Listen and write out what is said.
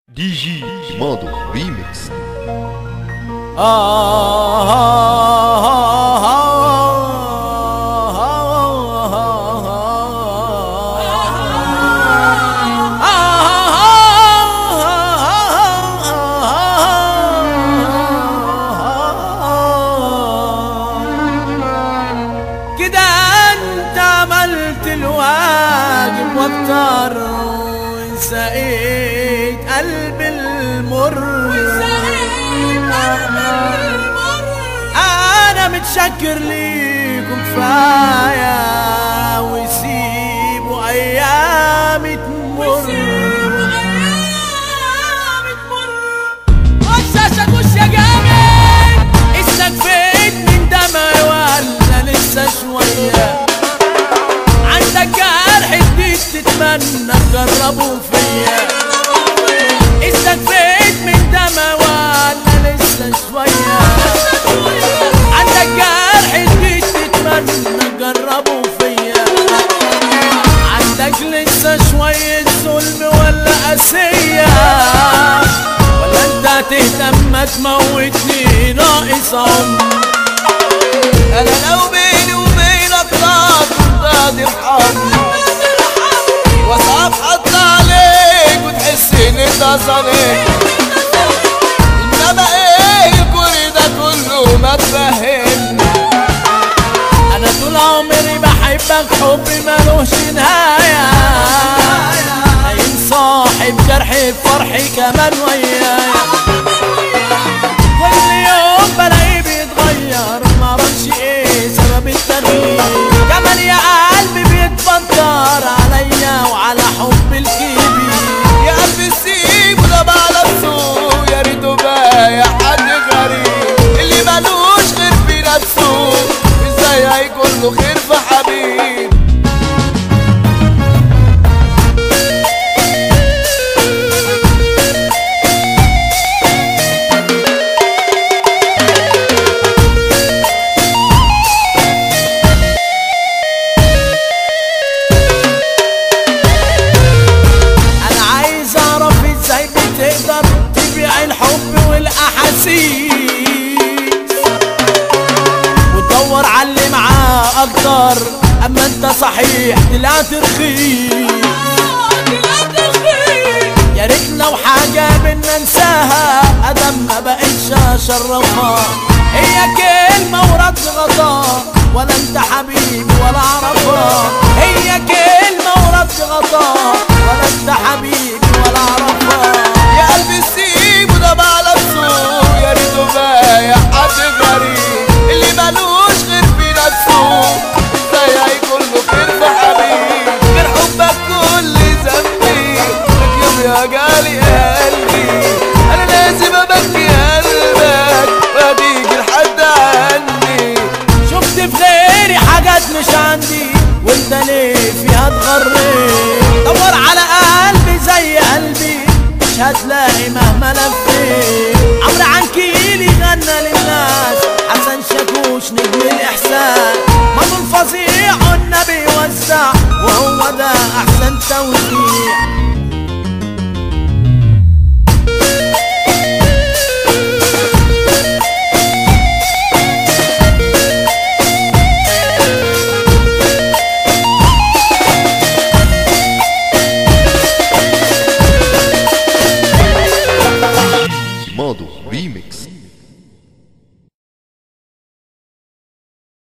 دي جي ماضو ريميكس كده انت عملت الواجب واكتر وسقيت قلب المر انا متشكر ليكم كفايه وسيبوا ايامي تمر وشاشة وش يا جامد استكفيت من دمي ولا لسه شوية عندك جرح جديد تتمنى تجربه فيا استكفيت من دمي ولا لسه شوية عندك جرح جديد تتمنى تجربه فيا عندك لسه شوية ظلم ولا قاسية ولا انت تهتم تموتني ناقص عمر انا لو بيني وبينك نار قادر حمر واصعب حط عليك وتحس ان انت صديق انما ايه الكل ده كله ما تفهمني انا طول عمري بحبك حب ملوش نهاية عين صاحب جرحي بفرحي كمان ويايا كل يوم بلاقيه بيتغير معرفش ايه سبب التغيير كمان يا قلبي بيتفكر عليا وعلى حب الكبير يا قلبي سيبه ده بقى نفسه يا ريته بايع حد غريب اللي ملوش غير في نفسه ازاي هيكون له خير في حبيب انا عايز اعرف ازاي بتقدر تبيع الحب والاحاسيس وتدور على اللي معاه اكتر اما انت صحيح طلعت رخيص يا ريت لو حاجة بينا ننساها ادم ما بقتش اشرفها هي كلمة ورد غطا ولا انت حبيبي ولا اعرفها هي كلمة ورد غطا ولا انت حبيبي ولا اعرفها يا قلبي سيبه ده بقى نفسه يا ريته بايع حد غريب اللي ملوش غير في نفسه ازاي هيكون له خير في حبيب غير حبك كل ذنبي لك يوم يا جالي قلبي انا لازم ابكي قلبك وهتيجي لحد عني شفت في غيري حاجات مش عندي وانت ليه فيها اتغريت دور على قلبي زي قلبي مش هتلاقي مهما لفيت عمرو عنكيلي غنى للناس حسن شاكوش نجم الاحسان مضو الفظيع قلنا بيوزع وهو ده احسن توزيع ماضو ريميكس